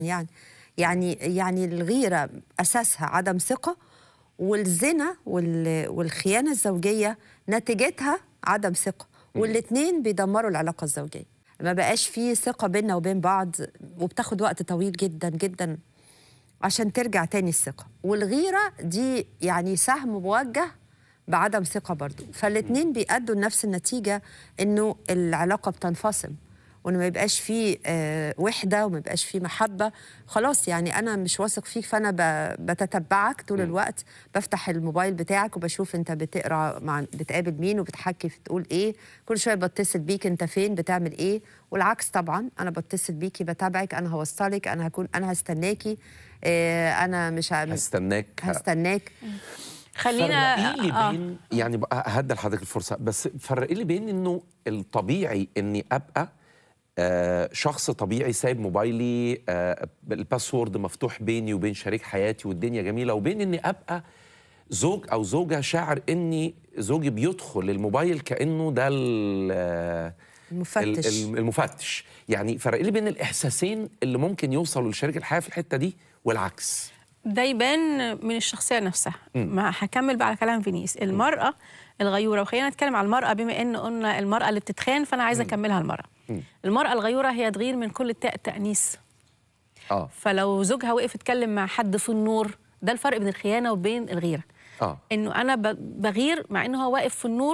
يعني يعني يعني الغيرة أساسها عدم ثقة والزنا وال- والخيانة الزوجية نتيجتها عدم ثقة والاتنين بيدمروا العلاقة الزوجية ما بقاش فيه ثقة بيننا وبين بعض وبتاخد وقت طويل جدا جدا عشان ترجع تاني الثقة والغيرة دي يعني سهم موجه بعدم ثقة برضو فالاتنين بيأدوا لنفس النتيجة انه العلاقة بتنفصم وانه ما يبقاش فيه آه، وحدة وما يبقاش فيه محبة خلاص يعني انا مش واثق فيك فانا ب- بتتبعك طول الوقت بفتح الموبايل بتاعك وبشوف انت بتقرا مع بتقابل مين وبتحكي في تقول ايه كل شوية بتصل بيك انت فين بتعمل ايه والعكس طبعا انا بتصل بيكي بتابعك انا هوصلك انا هكون انا هستناكي آه، انا مش ه- هستناك هستناك خلينا فرقي لي آه. بين يعني بقى هدي لحضرتك الفرصه بس فرقي لي بين انه الطبيعي اني ابقى آه شخص طبيعي سايب موبايلي آه الباسورد مفتوح بيني وبين شريك حياتي والدنيا جميله وبين اني ابقى زوج او زوجه شاعر اني زوجي بيدخل الموبايل كانه ده ال- آه، المفتش. ال- المفتش يعني فرق لي بين الاحساسين اللي ممكن يوصلوا لشريك الحياه في الحته دي والعكس ده يبان من الشخصيه نفسها ما هكمل بقى على كلام فينيس المراه الغيوره وخلينا نتكلم على المراه بما ان قلنا المراه اللي بتتخان فانا عايزه اكملها المراه المراه الغيوره هي تغير من كل تاء تانيث اه فلو زوجها وقف يتكلم مع حد في النور ده الفرق بين الخيانه وبين الغيره اه انه انا ب- بغير مع انه هو واقف في النور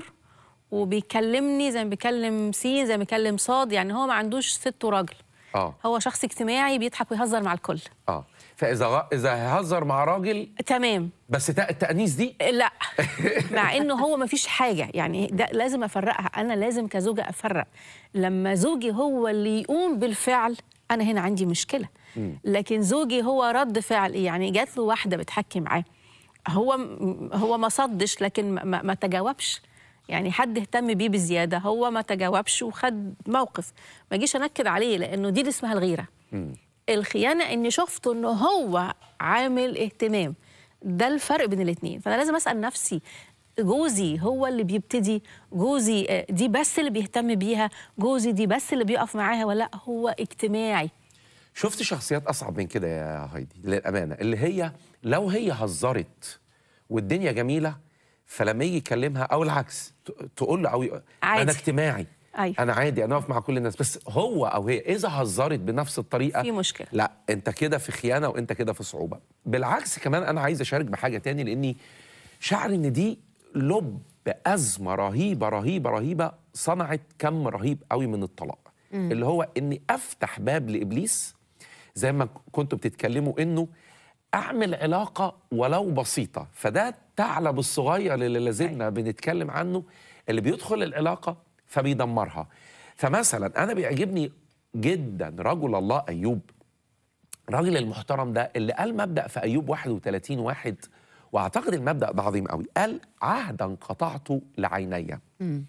وبيكلمني زي ما بيكلم سين زي ما بيكلم صاد يعني هو ما عندوش ست وراجل اه هو شخص اجتماعي بيضحك ويهزر مع الكل اه فاذا غ... اذا هزر مع راجل تمام بس تاء التانيث دي لا مع انه هو ما فيش حاجه يعني ده لازم افرقها انا لازم كزوجه افرق لما زوجي هو اللي يقوم بالفعل انا هنا عندي مشكله لكن زوجي هو رد فعل يعني جات له واحده بتحكي معاه هو هو ما صدش لكن ما, ما, ما تجاوبش يعني حد اهتم بيه بزياده هو ما تجاوبش وخد موقف ما جيش انكد عليه لانه دي اللي اسمها الغيره الخيانه اني شفته انه هو عامل اهتمام ده الفرق بين الاثنين فانا لازم اسال نفسي جوزي هو اللي بيبتدي جوزي آه، دي بس اللي بيهتم بيها جوزي دي بس اللي بيقف معاها ولا لأ، هو اجتماعي شفت شخصيات اصعب من كده يا هايدي للامانه اللي هي لو هي هزرت والدنيا جميله فلما يجي يكلمها او العكس ت- تقول له او ي- عادي. انا اجتماعي أيوة. انا عادي انا اقف مع كل الناس بس هو او هي اذا هزرت بنفس الطريقه في مشكلة. لا انت كده في خيانه وانت كده في صعوبه بالعكس كمان انا عايز اشارك بحاجه تاني لاني شعر ان دي لب ازمه رهيبه رهيبه رهيبه صنعت كم رهيب قوي من الطلاق اللي هو اني افتح باب لابليس زي ما كنتوا بتتكلموا انه اعمل علاقه ولو بسيطه فده الثعلب الصغير اللي لازلنا بنتكلم عنه اللي بيدخل العلاقه فبيدمرها فمثلا انا بيعجبني جدا رجل الله ايوب الراجل المحترم ده اللي قال مبدا في ايوب 31 واحد واعتقد المبدا ده عظيم قوي قال عهدا قطعت لعيني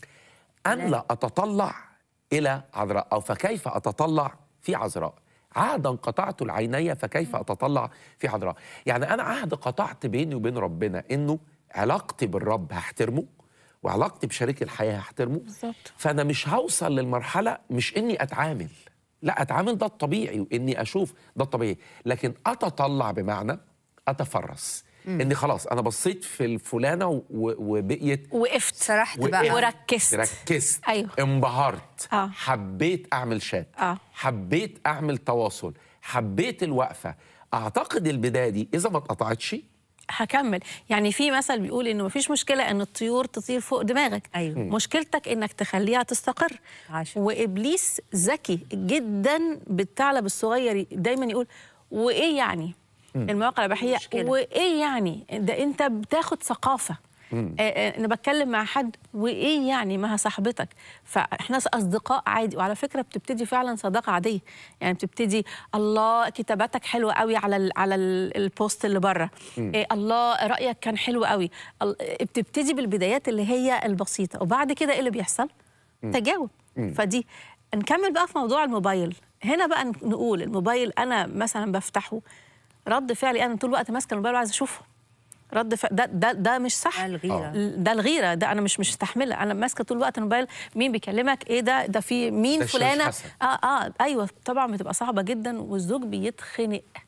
ان لا اتطلع الى عذراء او فكيف اتطلع في عذراء عهدا قطعت العيني فكيف اتطلع في عذراء يعني انا عهد قطعت بيني وبين ربنا انه علاقتي بالرب هحترمه وعلاقتي بشريك الحياه هحترمه بالظبط. فانا مش هوصل للمرحله مش اني اتعامل لا اتعامل ده الطبيعي واني اشوف ده الطبيعي لكن اتطلع بمعنى اتفرس اني خلاص انا بصيت في الفلانه و- وبقيت وقفت سرحت وقفت. بقى وركزت ركزت أيوه. انبهرت آه. حبيت اعمل شات آه. حبيت اعمل تواصل حبيت الوقفه اعتقد البدايه دي اذا ما اتقطعتش هكمل يعني في مثل بيقول انه مفيش مشكله ان الطيور تطير فوق دماغك أيوة. مم. مشكلتك انك تخليها تستقر عشان. وابليس ذكي جدا بالثعلب الصغير دايما يقول وايه يعني المواقع الاباحيه مشكلة. وايه يعني ده انت بتاخد ثقافه آه، آه، انا بتكلم مع حد وايه يعني ما هي صاحبتك فاحنا اصدقاء عادي وعلى فكره بتبتدي فعلا صداقه عاديه يعني بتبتدي الله كتاباتك حلوه قوي على ال على ال البوست اللي بره إيه الله رايك كان حلو قوي ال- بتبتدي بالبدايات اللي هي البسيطه وبعد كده ايه اللي بيحصل تجاوب فدي نكمل بقى في موضوع الموبايل هنا بقى نقول الموبايل انا مثلا بفتحه رد فعلي انا طول الوقت ماسكه الموبايل وعايزه اشوفه رد فعل ده ده ده مش صح ده الغيرة. ده الغيره ده انا مش مستحمله انا ماسكه طول الوقت الموبايل مين بيكلمك ايه ده ده في مين ده الشاش فلانه حسن. اه اه ايوه طبعا بتبقى صعبه جدا والزوج بيتخنق